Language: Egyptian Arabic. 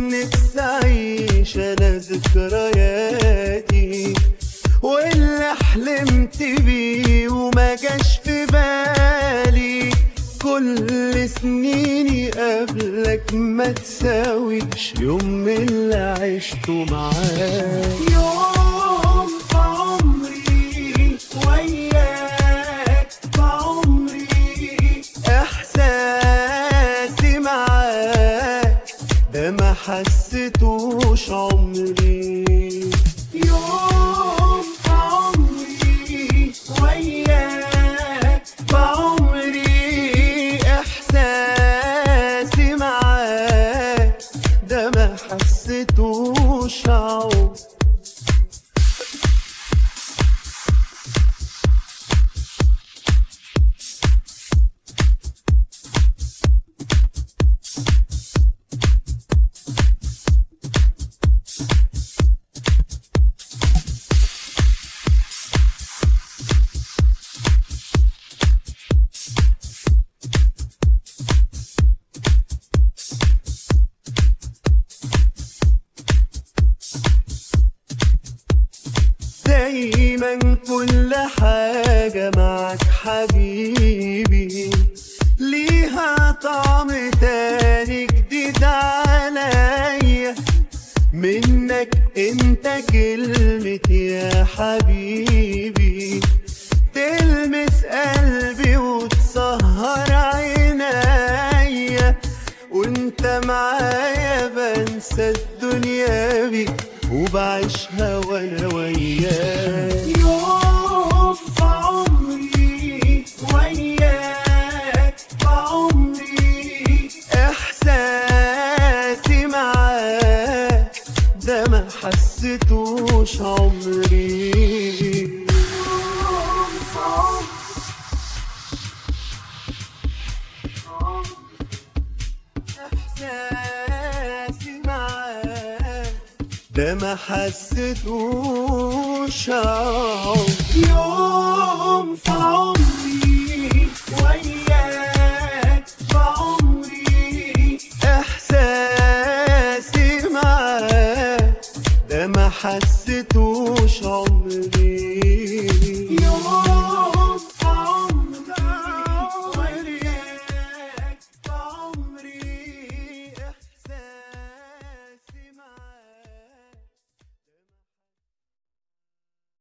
نفسي اعيش انا ذكرياتي واللي حلمت بيه وما جاش في بالي كل سنيني قبلك ما تساويش يوم من اللي عشته معاك يوم في عمري وياك في عمري احساسي معاك ده ما حسيتوش عمري يوم في عمري وياك في عمري احساسي معاك ده ما حسيتوش عمري دايما كل حاجة معك حبيبي ليها طعم تاني جديد عليا منك انت كلمة يا حبيبي تلمس قلبي وتسهر عينيا وانت معايا بنسى الدنيا بيك وبعيشها وانا وياك يوم في عمري وياك في عمري احساسي معاك ده ما حسيتوش عمري يوم في عمري احساسي معاك ده ما حسيتوش عمري. يوم في عمري وياك في عمري احساسي معاك ده ما حسيتوش عمري